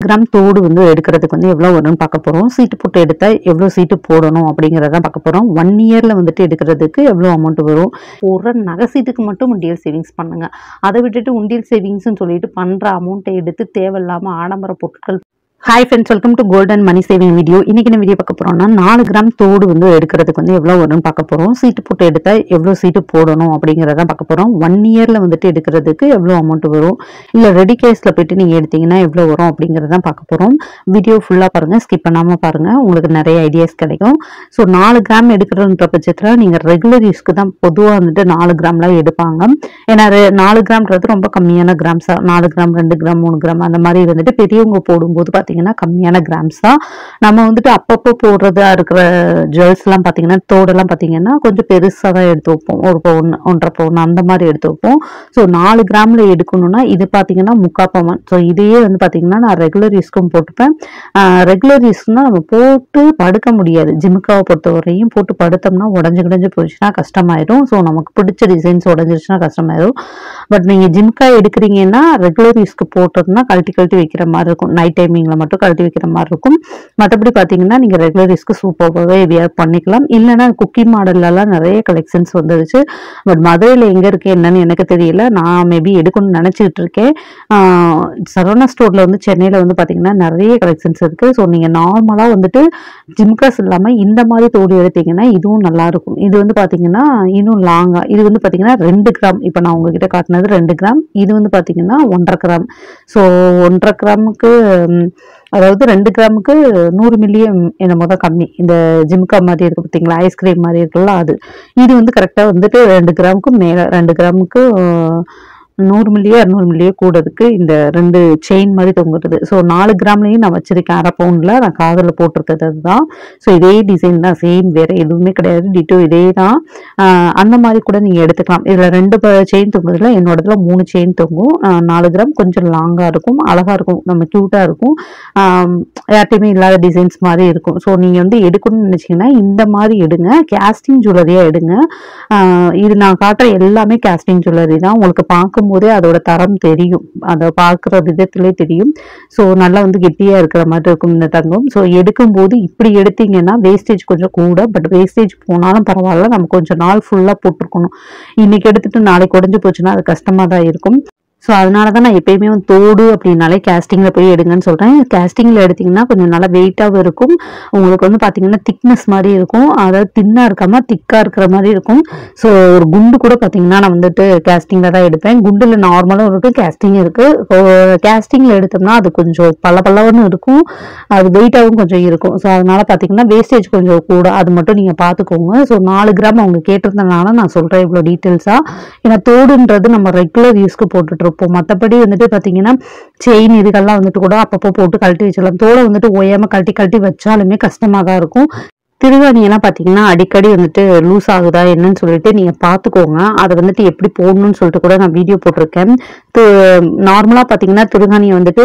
gram தோடு வந்து எடுக்கிறதுக்கு வந்து எவ்வளோ வரும்னு பார்க்க போகிறோம் சீட்டு போட்டு எடுத்தால் எவ்வளோ சீட்டு போடணும் அப்படிங்கிறத பார்க்க போகிறோம் ஒன் இயரில் வந்துட்டு எடுக்கிறதுக்கு எவ்வளோ அமௌண்ட் வரும் ஒரு நகை சீட்டுக்கு மட்டும் உண்டியல் சேவிங்ஸ் பண்ணுங்கள் அதை விட்டுட்டு உண்டியல் சேவிங்ஸ்னு சொல்லிட்டு பண்ணுற அமௌண்ட்டை எடுத்து தேவையில்லாமல் ஆடம்பர பொருட்கள் hi friends welcome to golden money saving video இன்னைக்கு என்ன வீடியோ பார்க்க போறோம்னா நாலு கிராம் தோடு வந்து எடுக்கிறதுக்கு வந்து எவ்வளோ வரும்னு பார்க்க போறோம் சீட்டு போட்டு எடுத்தா எவ்வளோ சீட்டு போடணும் அப்படிங்கிறத பார்க்க போறோம் ஒன் இயர்ல வந்துட்டு எடுக்கிறதுக்கு எவ்வளோ அமௌண்ட் வரும் இல்லை ரெடி கேஸ்ல போயிட்டு நீங்க எடுத்தீங்கன்னா எவ்வளோ வரும் அப்படிங்கிறத பார்க்க போறோம் வீடியோ ஃபுல்லா பாருங்க ஸ்கிப் பண்ணாம பாருங்க உங்களுக்கு நிறைய ஐடியாஸ் கிடைக்கும் ஸோ நாலு கிராம் எடுக்கிறன்ற பட்சத்தில் நீங்கள் ரெகுலர் யூஸ்க்கு தான் பொதுவாக வந்துட்டு நாலு கிராம்லாம் எடுப்பாங்க ஏன்னா ரெ- நாலு கிராம்ன்றது ரொம்ப கம்மியான கிராம்ஸ் நாலு கிராம் ரெண்டு கிராம் மூணு கிராம் அந்த மாதிரி வந்துட்டு பெரியவங்க போடும்போது பார்த்தீங்கன்னா கம்மியான கிராம்ஸ் தான் நம்ம வந்துட்டு அப்பப்போ போடுறதா இருக்கிற ஜுவல்ஸ்லாம் பார்த்தீங்கன்னா தோடெல்லாம் பார்த்தீங்கன்னா கொஞ்சம் பெருசாக தான் எடுத்து வைப்போம் ஒரு பவுன் ஒன்றரை பவுன் அந்த மாதிரி எடுத்து வைப்போம் ஸோ நாலு கிராமில் எடுக்கணும்னா இது பார்த்தீங்கன்னா முக்கா பவன் ஸோ இதையே வந்து பார்த்தீங்கன்னா நான் ரெகுலர் யூஸ்க்கும் போட்டுப்பேன் ரெகுலர் யூஸ்னா நம்ம போட்டு படுக்க முடியாது ஜிமுக்காவை பொறுத்தவரையும் போட்டு படுத்தோம்னா உடஞ்சு கிடஞ்சு போயிடுச்சுன்னா கஷ்டமாயிடும் ஸோ நமக்கு பிடிச்ச டிசைன்ஸ் உடஞ்சிருச்சுன்னா கஷ்டமாயிடும் பட் நீங்கள் ஜிம்கா எடுக்கிறீங்கன்னா ரெகுலர் யூஸ்க்கு போட்டோம்னா கழட்டி கழட்டி வைக்கிற மாதிரி இருக்கும் நைட் டைமிங்கில் மட்டும் கழட்டி வைக்கிற மாதிரி இருக்கும் மற்றபடி பார்த்தீங்கன்னா நீங்கள் ரெகுலர் யூஸ்க்கு சூப்பராகவே வியர் பண்ணிக்கலாம் இல்லைன்னா குக்கி மாடல்லலாம் நிறைய கலெக்ஷன்ஸ் வந்துருச்சு பட் மதுரையில் எங்கே இருக்கு என்னன்னு எனக்கு தெரியல நான் மேபி எடுக்கணும்னு நினச்சிட்டு இருக்கேன் ஆஹ் சரவணா ஸ்டோரில் வந்து சென்னையில் வந்து பார்த்தீங்கன்னா நிறைய கலெக்ஷன்ஸ் இருக்குது ஸோ நீங்கள் நார்மலாக வந்துட்டு ஜிம்காஸ் இல்லாமல் இந்த மாதிரி தோடு எடுத்தீங்கன்னா இதுவும் நல்லா இருக்கும் இது வந்து பார்த்தீங்கன்னா இன்னும் லாங்காக இது வந்து பார்த்தீங்கன்னா ரெண்டு கிராம் இப்போ நான் உங்ககிட்ட காட்டினது ரெண்டு கிராம் இது வந்து பார்த்தீங்கன்னா ஒன்றரை கிராம் ஸோ ஒன்றரை கிராமுக்கு ம், அதாவது ரெண்டு கிராமுக்கு நூறு மில்லியம் என்னமோ தான் கம்மி இந்த ஜிம்கா மாதிரி இருக்கு பார்த்தீங்களா ஐஸ்கிரீம் மாதிரி இருக்குல்ல அது இது வந்து கரெக்டாக வந்துட்டு ரெண்டு கிராமுக்கு மேலே ரெண்டு கிராமுக்கு அஹ், நூறு மில்லியோ இரநூறு மில்லியோ கூட இருக்கு இந்த ரெண்டு செயின் மாதிரி தொங்குறது ஸோ நாலு கிராம்லையும் நான் வச்சிருக்கேன் அரை பவுண்டில் நான் காதில் போட்டிருக்கிறது அதுதான் ஸோ இதே டிசைன் தான் சேம் வேற எதுவுமே கிடையாது டிட்டோ இதே தான் ஆஹ் அந்த மாதிரி கூட நீங்கள் எடுத்துக்கலாம் இதில் ரெண்டு செயின் தொங்குதுல என்னோடதுல மூணு செயின் தொங்கும் ஆஹ் நாலு கிராம் கொஞ்சம் லாங்காக இருக்கும் அழகாக இருக்கும் நம்ம க்யூட்டாக இருக்கும் ஆம், யார்ட்டையுமே இல்லாத டிசைன்ஸ் மாதிரி இருக்கும் ஸோ நீங்கள் வந்து எடுக்கணும்னு நினச்சிங்கன்னா இந்த மாதிரி எடுங்க கேஸ்டிங் ஜுவல்லரியாக எடுங்க ஆஹ் இது நான் காட்டுற எல்லாமே கேஸ்டிங் ஜுவல்லரி தான் உங்களுக்கு பார்க்கும்போதே அதோட தரம் தெரியும் அதை பார்க்குற விதத்திலே தெரியும் ஸோ நல்லா வந்து கெட்டியாக இருக்கிற மாதிரி இருக்கும் இந்த தங்கம் ஸோ எடுக்கும்போது இப்படி எடுத்தீங்கன்னா வேஸ்டேஜ் கொஞ்சம் கூட பட் வேஸ்டேஜ் போனாலும் பரவாயில்ல நம்ம கொஞ்சம் நாள் ஃபுல்லாக போட்டிருக்கணும் இன்னைக்கு எடுத்துட்டு நாளைக்கு உடஞ்சு போச்சுன்னா அது கஷ்டமாக தான் இருக்கும் ஸோ அதனால தான் நான் எப்பயுமே வந்து தோடு அப்படின்னாலே கேஸ்டிங்கில் போய் எடுங்கன்னு சொல்கிறேன் கேஸ்டிங்கில் எடுத்தீங்கன்னா கொஞ்சம் நல்லா வெயிட்டாகவும் இருக்கும் உங்களுக்கு வந்து பார்த்தீங்கன்னா திக்னஸ் மாதிரி இருக்கும் அதாவது தின்னாக இருக்காம திக்காக இருக்கிற மாதிரி இருக்கும் ஸோ ஒரு குண்டு கூட பார்த்தீங்கன்னா நான் வந்துட்டு கேஸ்டிங்கில் தான் எடுப்பேன் குண்டில் நார்மலாகவும் இருக்கும் கேஸ்டிங் இருக்குது கேஸ்டிங்கில் எடுத்தோம்னா அது கொஞ்சம் பல பல்லவன்னு இருக்கும் அது வெயிட்டாகவும் கொஞ்சம் இருக்கும் ஸோ அதனால பார்த்தீங்கன்னா வேஸ்டேஜ் கொஞ்சம் கூட அது மட்டும் நீங்கள் பார்த்துக்கோங்க ஸோ நாலு கிராம் அவங்க கேட்டிருந்தனால நான் சொல்கிறேன் இவ்வளோ டீட்டெயில்ஸாக ஏன்னா தோடுன்றது நம்ம ரெகுலர் யூஸ்க்கு போட்டுட்டு இருப்போம் மற்றபடி வந்துட்டு பார்த்தீங்கன்னா செயின் இதுக்கெல்லாம் வந்துட்டு கூட அப்பப்போ போட்டு கழட்டி வச்சிடலாம் தோடை வந்துட்டு ஓயாம கழட்டி கழட்டி வச்சாலுமே கஷ்டமாக தான் இருக்கும் திருவாணியெல்லாம் பார்த்தீங்கன்னா அடிக்கடி வந்துட்டு லூஸ் ஆகுதா என்னன்னு சொல்லிட்டு நீங்கள் பார்த்துக்கோங்க அதை வந்துட்டு எப்படி போடணும்னு சொல்லிட்டு கூட நான் வீடியோ போட்டிருக்கேன் நார்மலாக பார்த்தீங்கன்னா திருகாணியை வந்துட்டு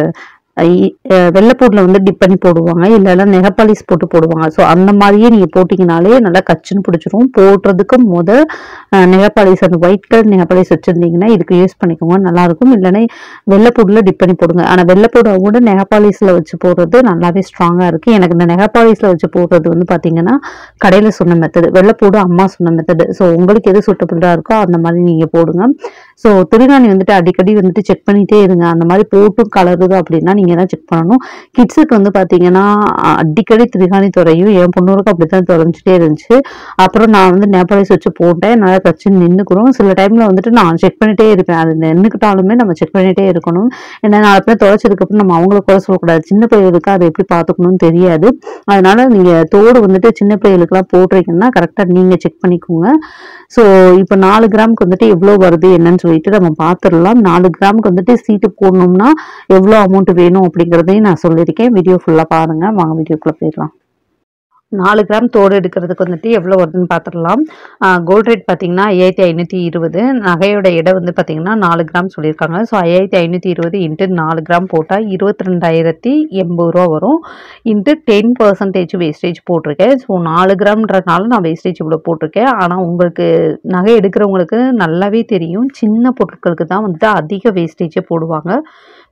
ஐ- அஹ் வெள்ளைப்பூடில் வந்து டிப் பண்ணி போடுவாங்க இல்லைன்னா நெகப்பாலிஸ் போட்டு போடுவாங்க ஸோ அந்த மாதிரியே நீங்கள் போட்டிங்கனாலே நல்லா கச்சுன்னு பிடிச்சிரும் போடுறதுக்கு முத நெகப்பாலிஸ் அந்த ஒயிட் கலர் நெகப்பாலிஸ் வச்சுருந்தீங்கன்னா இதுக்கு யூஸ் பண்ணிக்கோங்க நல்லாயிருக்கும் இல்லைன்னா வெள்ளைப்பூடில் டிப் பண்ணி போடுங்க ஆனால் வெள்ளைப்பூடை கூட நெகப்பாலிஸில் வச்சு போடுறது நல்லாவே ஸ்ட்ராங்காக இருக்குது எனக்கு இந்த நெகப்பாலிஸில் வச்சு போடுறது வந்து பார்த்தீங்கன்னா கடையில் சொன்ன மெத்தடு வெள்ளைப்பூடு அம்மா சொன்ன மெத்தடு ஸோ உங்களுக்கு எது சூட்டபிளாக இருக்கோ அந்த மாதிரி நீங்கள் போடுங்க ஸோ திருகாணி வந்துட்டு அடிக்கடி வந்துட்டு செக் பண்ணிட்டே இருங்க அந்த மாதிரி போட்டும் கலருது அப்படின்னா நீங்கள் தான் செக் பண்ணணும் கிட்ஸுக்கு வந்து பார்த்தீங்கன்னா அஹ், அடிக்கடி திருகாணி துறையும் என் பொண்ணுக்கு அப்படி தான் தொலைஞ்சிட்டே இருந்துச்சு அப்புறம் நான் வந்து நேபாளிஸ் வச்சு போட்டேன் நல்லா கச்சின்னு நின்றுக்கிறோம் சில டைமில் வந்துட்டு நான் செக் பண்ணிட்டே இருப்பேன் அது நின்றுக்கிட்டாலுமே நம்ம செக் பண்ணிட்டே இருக்கணும் ஏன்னா நாலு பேர் தொலைச்சதுக்கப்புறம் நம்ம அவங்கள கூட சொல்லக்கூடாது சின்ன பையலுக்கு அதை எப்படி பார்த்துக்கணும்னு தெரியாது அதனால நீங்கள் தோடு வந்துட்டு சின்ன பையலுக்குலாம் போடுறீங்கன்னா கரெக்டாக நீங்கள் செக் பண்ணிக்கோங்க ஸோ இப்போ நாலு கிராமுக்கு வந்துட்டு எவ்வளோ வருது என்னன்னு சொல்லிட்டு நம்ம பார்த்துடலாம் நாலு கிராமுக்கு வந்துட்டு சீட்டு போடணும்னா எவ்வளோ அமௌண்ட் வேணும் அப்படிங்கிறதையும் நான் சொல்லியிருக்கேன் வீடியோ ஃபுல்லாக பாருங்க வாங்க வீடியோக்குள்ளே போயிடலாம் நாலு கிராம் தோடு எடுக்கிறதுக்கு வந்துட்டு எவ்வளோ வருதுன்னு பார்த்துடலாம் கோல்ட் ரேட் பார்த்தீங்கன்னா ஐயாயிரத்தி ஐநூற்றி இருபது நகையோட எடை வந்து பார்த்தீங்கன்னா நாலு கிராம் சொல்லியிருக்காங்க ஸோ ஐயாயிரத்தி ஐநூற்றி இருபது இன்ட்டு நாலு கிராம் போட்டால் இருபத்தி ரெண்டாயிரத்தி எண்பது ரூபா வரும் இன்ட்டு டென் பர்சன்டேஜ் வேஸ்டேஜ் போட்டிருக்கேன் ஸோ நாலு கிராம்ன்றனால நான் வேஸ்டேஜ் இவ்வளோ போட்டிருக்கேன் ஆனால் உங்களுக்கு நகை எடுக்கிறவங்களுக்கு நல்லாவே தெரியும் சின்ன பொருட்களுக்கு தான் வந்துட்டு அதிக வேஸ்டேஜே போடுவாங்க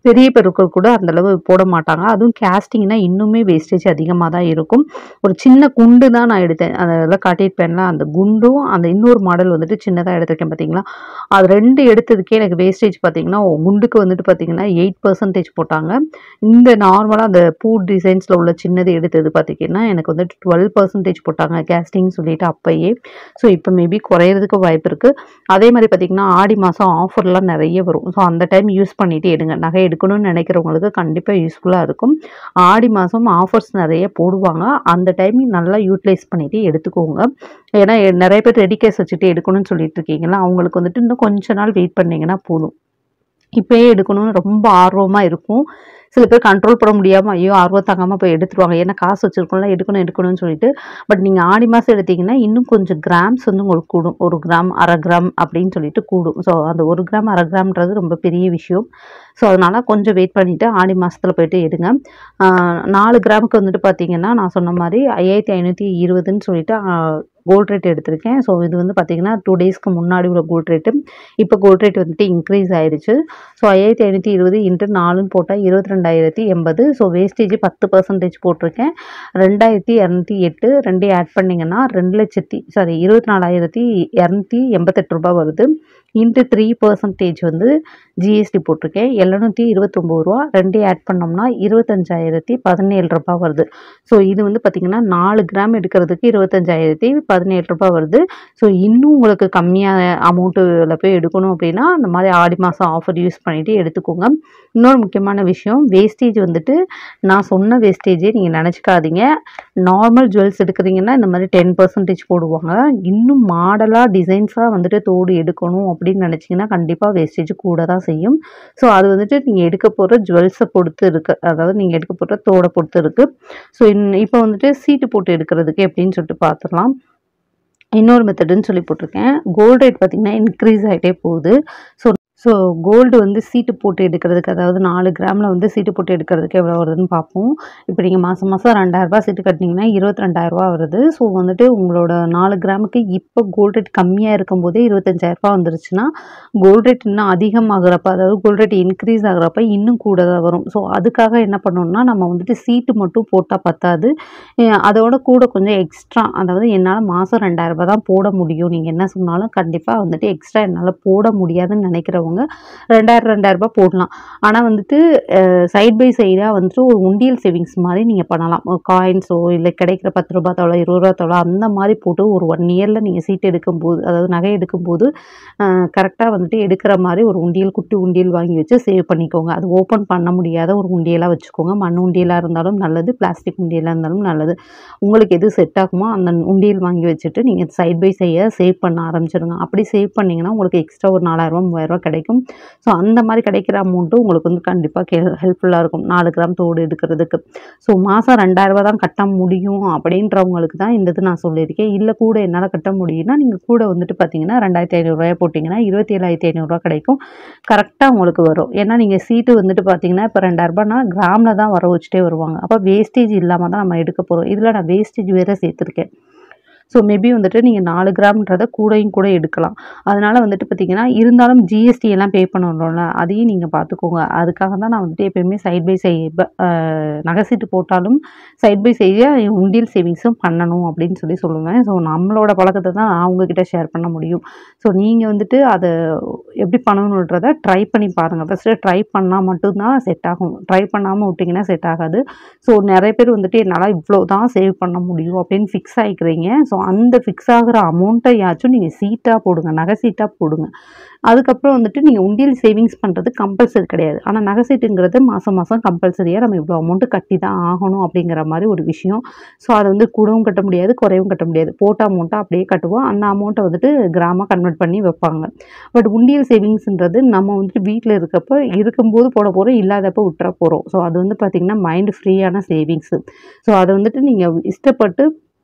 பெரிய பெருக்கள் கூட அந்த அளவு போட மாட்டாங்க அதுவும் கேஸ்டிங்னா இன்னுமே வேஸ்டேஜ் அதிகமாக தான் இருக்கும் ஒரு சின்ன குண்டு தான் நான் எடுத்தேன் அதெல்லாம் காட்டியிருப்பேன்ல அந்த குண்டும் அந்த இன்னொரு மாடல் வந்துட்டு சின்னதாக எடுத்திருக்கேன் பார்த்தீங்களா அது ரெண்டு எடுத்ததுக்கே எனக்கு வேஸ்டேஜ் பார்த்தீங்கன்னா குண்டுக்கு வந்துட்டு பார்த்தீங்கன்னா எயிட் பர்சன்டேஜ் போட்டாங்க இந்த நார்மலாக அந்த பூ டிசைன்ஸில் உள்ள சின்னது எடுத்தது பார்த்தீங்கன்னா எனக்கு வந்துட்டு டுவெல் பர்சன்டேஜ் போட்டாங்க கேஸ்டிங் சொல்லிட்டு அப்பயே ஸோ இப்போ மேபி குறையிறதுக்கு வாய்ப்பு இருக்குது அதே மாதிரி பார்த்தீங்கன்னா ஆடி மாதம் ஆஃபர்லாம் நிறைய வரும் ஸோ அந்த டைம் யூஸ் பண்ணிட்டு எடுங்க நகை எடுக்கணும்னு நினைக்கிறவங்களுக்கு கண்டிப்பாக யூஸ்ஃபுல்லாக இருக்கும் ஆடி மாதம் ஆஃபர்ஸ் நிறைய போடுவாங்க அந்த டைம் நல்லா யூட்டிலைஸ் பண்ணிட்டு எடுத்துக்கோங்க ஏன்னா எ- நிறைய பேர் ரெடி கேஸ் வச்சுட்டு எடுக்கணும்னு சொல்லிட்டு இருக்கீங்களா அவங்களுக்கு வந்துட்டு இன்னும் கொஞ்ச நாள் வெயிட் பண்ணீங்கன்னா போதும் இப்பயே எடுக்கணும்னு ரொம்ப ஆர்வமாக இருக்கும் சில பேர் கண்ட்ரோல் பண்ண முடியாமல் ஐயோ ஆர்வம் தாங்காமல் போய் எடுத்துருவாங்க ஏன்னா காசு வச்சிருக்கோம்ல எடுக்கணும் எடுக்கணும்னு சொல்லிட்டு பட் நீங்கள் ஆடி மாதம் எடுத்தீங்கன்னா இன்னும் கொஞ்சம் கிராம்ஸ் வந்து உங்களுக்கு கூடும் ஒரு கிராம் அரை கிராம் அப்படின்னு சொல்லிட்டு கூடும் ஸோ அந்த ஒரு கிராம் அரை கிராம்ன்றது ரொம்ப பெரிய விஷயம் ஸோ அதனால் கொஞ்சம் வெயிட் பண்ணிவிட்டு ஆடி மாதத்தில் போயிட்டு எடுங்க ஆஹ் நாலு கிராமுக்கு வந்துட்டு பார்த்தீங்கன்னா நான் சொன்ன மாதிரி ஐயாயிரத்தி ஐநூற்றி இருபதுன்னு சொல்லிட்டு கோல்ட் ரேட் எடுத்திருக்கேன் ஸோ இது வந்து பார்த்தீங்கன்னா டூ டேஸ்க்கு முன்னாடி உள்ள கோல்ட் ரேட்டு இப்போ கோல்ட் ரேட் வந்துட்டு இன்க்ரீஸ் ஆயிடுச்சு ஸோ ஐயாயிரத்தி ஐநூற்றி இருபது இன்ட்டு நாலுன்னு போட்டால் இருபத்தி ரெண்டாயிரத்தி எண்பது ஸோ வேஸ்டேஜ் பத்து பர்சன்டேஜ் போட்டிருக்கேன் ரெண்டாயிரத்தி இரநூத்தி எட்டு ரெண்டையும் ஆட் பண்ணிங்கன்னா ரெண்டு லட்சத்தி சாரி இருபத்தி நாலாயிரத்தி இரநூத்தி எண்பத்தெட்டு ரூபாய் வருது இன்ட்டு த்ரீ பர்சன்டேஜ் வந்து ஜிஎஸ்டி போட்டிருக்கேன் எழுநூற்றி இருபத்தொம்போது ரூபா ரெண்டையும் ஆட் பண்ணோம்னா இருபத்தஞ்சாயிரத்தி பதினேழு ரூபாய் வருது ஸோ இது வந்து பார்த்திங்கன்னா நாலு கிராம் எடுக்கிறதுக்கு இருபத்தஞ்சாயிரத்தி பதினேழு ரூபாய் வருது ஸோ இன்னும் உங்களுக்கு கம்மியாக அமௌண்ட்டில் போய் எடுக்கணும் அப்படின்னா அந்த மாதிரி ஆடி மாதம் ஆஃபர் யூஸ் பண்ணிவிட்டு எடுத்துக்கோங்க இன்னொரு முக்கியமான விஷயம் வேஸ்டேஜ் வந்துட்டு நான் சொன்ன வேஸ்டேஜே நீங்கள் நினச்சிக்காதீங்க நார்மல் ஜுவல்ஸ் எடுக்கிறீங்கன்னா இந்த மாதிரி டென் பர்சன்டேஜ் போடுவாங்க இன்னும் மாடலாக டிசைன்ஸாக வந்துட்டு தோடு எடுக்கணும் அப்படின்னு நினச்சிங்கன்னா கண்டிப்பாக வேஸ்டேஜ் கூட தான் செய்யும் ஸோ அது வந்துட்டு நீங்கள் எடுக்க போகிற ஜுவல்ஸை பொறுத்து இருக்குது அதாவது நீங்கள் எடுக்க போகிற தோடை பொறுத்து இருக்குது ஸோ இன் இப்போ வந்துட்டு சீட்டு போட்டு எடுக்கிறதுக்கு எப்படின்னு சொல்லிட்டு பார்த்துடலாம் இன்னொரு மெத்தடுன்னு சொல்லி போட்டிருக்கேன் கோல்டு ரேட் பார்த்திங்கன்னா இன்க்ரீஸ் ஆகிட்டே போகுது ஸோ ஸோ கோல்டு வந்து சீட்டு போட்டு எடுக்கிறதுக்கு அதாவது நாலு கிராமில் வந்து சீட்டு போட்டு எடுக்கிறதுக்கு எவ்வளோ வருதுன்னு பார்ப்போம் இப்போ நீங்கள் மாதம் மாதம் ரெண்டாயிரரூபா சீட்டு கட்டினீங்கன்னா இருபத்தி ரெண்டாயிரரூபா வருது ஸோ வந்துட்டு உங்களோட நாலு கிராமுக்கு இப்போ கோல்டு ரேட் கம்மியாக இருக்கும்போதே இருபத்தஞ்சாயிரரூபா வந்துருச்சுன்னா கோல்டு ரேட் இன்னும் அதிகமாகிறப்ப அதாவது கோல்டு ரேட் இன்க்ரீஸ் ஆகுறப்ப இன்னும் கூட தான் வரும் ஸோ அதுக்காக என்ன பண்ணணும்னா நம்ம வந்துட்டு சீட்டு மட்டும் போட்டால் பத்தாது அஹ் அதோட கூட கொஞ்சம் எக்ஸ்ட்ரா அதாவது என்னால் மாதம் ரெண்டாயிரரூபா தான் போட முடியும் நீங்கள் என்ன சொன்னாலும் கண்டிப்பாக வந்துட்டு எக்ஸ்ட்ரா என்னால் போட முடியாதுன்னு நினைக்கிறவங்க ரெண்டாயிரம் ரெண்டாயிரரூபா போடலாம் ஆனால் வந்துட்டு சைட் பை சைடாக வந்துட்டு ஒரு உண்டியல் சேவிங்ஸ் மாதிரி நீங்கள் பண்ணலாம் காயின்ஸோ இல்லை கிடைக்கிற பத்து ரூபா தவளை இருபது ரூபா தவளை அந்த மாதிரி போட்டு ஒரு ஒன் இயரில் நீங்கள் சீட் எடுக்கும்போது அதாவது நகை எடுக்கும்போது கரெக்டாக வந்துட்டு எடுக்கிற மாதிரி ஒரு உண்டியல் குட்டி உண்டியல் வாங்கி வச்சு சேவ் பண்ணிக்கோங்க அது ஓப்பன் பண்ண முடியாத ஒரு உண்டியலாக வச்சுக்கோங்க மண் உண்டியலாக இருந்தாலும் நல்லது பிளாஸ்டிக் உண்டியலாக இருந்தாலும் நல்லது உங்களுக்கு எது செட் ஆகுமோ அந்த உண்டியல் வாங்கி வச்சுட்டு நீங்கள் சைட் பை சைடாக சேவ் பண்ண ஆரம்பிச்சிருங்க அப்படி சேவ் பண்ணிங்கன்னா உங்களுக்கு எக்ஸ்ட்ரா ஒரு நாலாயிரரூபா மூவாயிரரூபா கிடைக்கும் ஸோ அந்த மாதிரி கிடைக்கிற அமௌண்ட்டு உங்களுக்கு வந்து கண்டிப்பாக ஹெல்ப்ஃபுல்லாக இருக்கும் நாலு கிராம் தோடு எடுக்கிறதுக்கு ஸோ மாதம் ரெண்டாயிரரூபா தான் கட்ட முடியும் அப்படின்றவங்களுக்கு தான் இந்த இது நான் சொல்லியிருக்கேன் இல்லை கூட என்னால் கட்ட முடியும்னா நீங்கள் கூட வந்துட்டு பார்த்தீங்கன்னா ரெண்டாயிரத்தி ஐநூறுரூவாயை போட்டிங்கன்னா இருபத்தி ஏழாயிரத்தி ஐநூறுரூவா கிடைக்கும் கரெக்டாக உங்களுக்கு வரும் ஏன்னா நீங்கள் சீட்டு வந்துட்டு பார்த்தீங்கன்னா இப்போ ரெண்டாயிரரூபானா கிராமில் தான் வர வச்சுட்டே வருவாங்க அப்போ வேஸ்டேஜ் இல்லாமல் தான் நம்ம எடுக்க போகிறோம் இதில் நான் வேஸ்டேஜ் வேறு சேர்த்துருக்கேன் ஸோ மேபி வந்துட்டு நீங்கள் நாலு கிராம்ன்றதை கூடையும் கூட எடுக்கலாம் அதனால் வந்துட்டு பார்த்தீங்கன்னா இருந்தாலும் ஜிஎஸ்டி எல்லாம் பே பண்ணணும்ல அதையும் நீங்கள் பார்த்துக்கோங்க அதுக்காக தான் நான் வந்துட்டு எப்பயுமே சைட் பை சைட் நகை சீட்டு போட்டாலும் சைட் பை சைடாக உண்டியல் சேவிங்ஸும் பண்ணணும் அப்படின்னு சொல்லி சொல்லுவேன் ஸோ நம்மளோட பழக்கத்தை தான் நான் உங்ககிட்ட ஷேர் பண்ண முடியும் ஸோ நீங்கள் வந்துட்டு அதை எப்படி பண்ணணுன்றதை ட்ரை பண்ணி பாருங்கள் ஃபஸ்ட்டு ட்ரை பண்ணால் மட்டும்தான் செட் ஆகும் ட்ரை பண்ணாமல் விட்டிங்கன்னா செட் ஆகாது ஸோ நிறைய பேர் வந்துட்டு என்னால் இவ்வளோ தான் சேவ் பண்ண முடியும் அப்படின்னு ஃபிக்ஸ் ஆகிக்கிறீங்க ஸோ அந்த ஃபிக்ஸ் ஆகிற அமௌண்ட்டையாச்சும் நீங்கள் சீட்டாக போடுங்க நகை சீட்டாக போடுங்க அதுக்கப்புறம் வந்துட்டு நீங்கள் உண்டியல் சேவிங்ஸ் பண்ணுறது கம்பல்சரி கிடையாது ஆனால் நகை சீட்டுங்கிறது மாதம் மாதம் கம்பல்சரியாக நம்ம இவ்வளோ அமௌண்ட்டு கட்டி தான் ஆகணும் அப்படிங்கிற மாதிரி ஒரு விஷயம் ஸோ அதை வந்து கூடவும் கட்ட முடியாது குறைவும் கட்ட முடியாது போட்ட அமௌண்ட்டை அப்படியே கட்டுவோம் அந்த அமௌண்ட்டை வந்துட்டு கிராமாக கன்வெர்ட் பண்ணி வைப்பாங்க பட் உண்டியல் சேவிங்ஸ்ன்றது நம்ம வந்துட்டு வீட்டில் இருக்கப்போ இருக்கும்போது போட போகிறோம் இல்லாதப்போ விட்டுற போகிறோம் ஸோ அது வந்து பார்த்திங்கன்னா மைண்ட் ஃப்ரீயான சேவிங்ஸு ஸோ அதை வந்துட்டு நீங்கள் இஷ்டப்பட்டு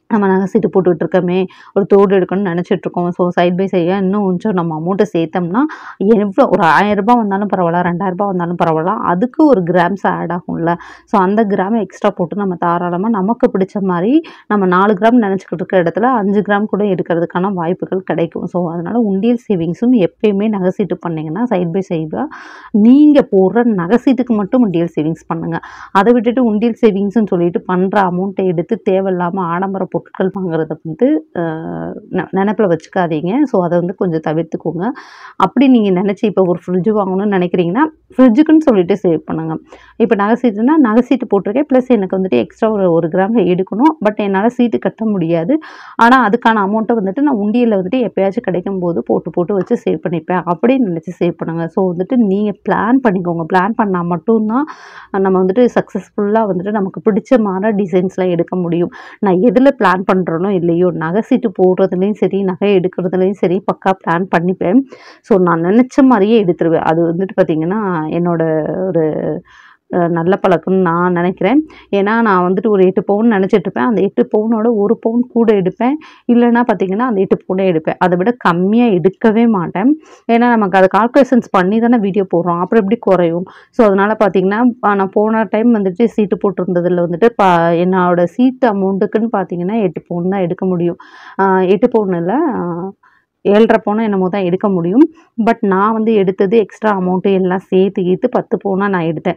நம்ம நகை சீட்டு போட்டுக்கிட்டு இருக்கோமே ஒரு தோடு எடுக்கணும்னு நினச்சிட்டு இருக்கோம் ஸோ சைட் பை சைடாக இன்னும் கொஞ்சம் நம்ம அமௌண்ட்டை சேர்த்தோம்னா எவ்வளோ ஒரு ஆயிரம் ரூபாய் வந்தாலும் பரவாயில்ல ரெண்டாயிரம் ரூபாய் வந்தாலும் பரவாயில்ல அதுக்கு ஒரு கிராம்ஸ் ஆட் ஆகும்ல ஸோ அந்த கிராம் எக்ஸ்ட்ரா போட்டு நம்ம தாராளமாக நமக்கு பிடிச்ச மாதிரி நம்ம நாலு கிராம் நினச்சிக்கிட்டு இருக்க இடத்துல அஞ்சு கிராம் கூட எடுக்கிறதுக்கான வாய்ப்புகள் கிடைக்கும் ஸோ அதனால் உண்டியல் சேவிங்ஸும் எப்பயுமே நகை சீட்டு பண்ணிங்கன்னா சைட் பை சைடாக நீங்கள் போடுற நகை சீட்டுக்கு மட்டும் உண்டியல் சேவிங்ஸ் பண்ணுங்கள் அதை விட்டுட்டு உண்டியல் சேவிங்ஸ்னு சொல்லிட்டு பண்ணுற அமௌண்ட்டை எடுத்து தேவையில்லாமல் ஆடம்பர பொருட்கள் வாங்குறத வந்து நினப்பில் வச்சுக்காதீங்க ஸோ அதை வந்து கொஞ்சம் தவிர்த்துக்கோங்க அப்படி நீங்கள் நினச்சி இப்போ ஒரு ஃப்ரிட்ஜ் வாங்கணும்னு நினைக்கிறீங்கன்னா ஃப்ரிட்ஜுக்குன்னு சொல்லிட்டு சேவ் பண்ணுங்கள் இப்போ நகை சீட்டுனா நகை சீட்டு போட்டிருக்கேன் ப்ளஸ் எனக்கு வந்துட்டு எக்ஸ்ட்ரா ஒரு ஒரு கிராம் எடுக்கணும் பட் என்னால் சீட்டு கட்ட முடியாது ஆனால் அதுக்கான அமௌண்ட்டை வந்துட்டு நான் உண்டியலில் வந்துட்டு எப்பயாச்சும் கிடைக்கும் போது போட்டு போட்டு வச்சு சேவ் பண்ணிப்பேன் அப்படின்னு நினச்சி சேவ் பண்ணுங்கள் ஸோ வந்துட்டு நீங்கள் பிளான் பண்ணிக்கோங்க பிளான் பண்ணால் மட்டும்தான் நம்ம வந்துட்டு சக்ஸஸ்ஃபுல்லாக வந்துட்டு நமக்கு பிடிச்ச மாதிரி டிசைன்ஸ்லாம் எடுக்க முடியும் நான் எதில் பிளான் பண்ணுறனோ இல்லையோ நகை சீட்டு போடுறதுலேயும் சரி நகை எடுக்கிறதுலையும் சரி பக்கா பிளான் பண்ணிப்பேன் ஸோ நான் நினச்ச மாதிரியே எடுத்துருவேன் அது வந்துட்டு பார்த்திங்கன்னா என்னோட ஒரு அஹ், நல்ல பழக்கம்னு நான் நினைக்கிறேன் ஏன்னா நான் வந்துட்டு ஒரு எட்டு பவுன் நினச்சிட்டு இருப்பேன் அந்த எட்டு பவுனோட ஒரு பவுன் கூட எடுப்பேன் இல்லைன்னா பார்த்தீங்கன்னா அந்த எட்டு பவுனே எடுப்பேன் அதை விட கம்மியாக எடுக்கவே மாட்டேன் ஏன்னா நமக்கு அதை கால்குலேஷன்ஸ் பண்ணி தானே வீடியோ போடுறோம் அப்புறம் எப்படி குறையும் ஸோ அதனால் பார்த்தீங்கன்னா ஆ, நான் போன டைம் வந்துட்டு சீட்டு போட்டிருந்ததில் வந்துட்டு பா என்னோட சீட்டு அமௌண்ட்டுக்குன்னு பார்த்தீங்கன்னா எட்டு பவுன் தான் எடுக்க முடியும் ஆ, எட்டு பவுன் இல்லை ஏழரை பவுன் என்னமோ தான் எடுக்க முடியும் பட் நான் வந்து எடுத்தது எக்ஸ்ட்ரா அமௌண்ட்டு எல்லாம் சேர்த்து கீத்து பத்து பவுனாக நான் எடுத்தேன்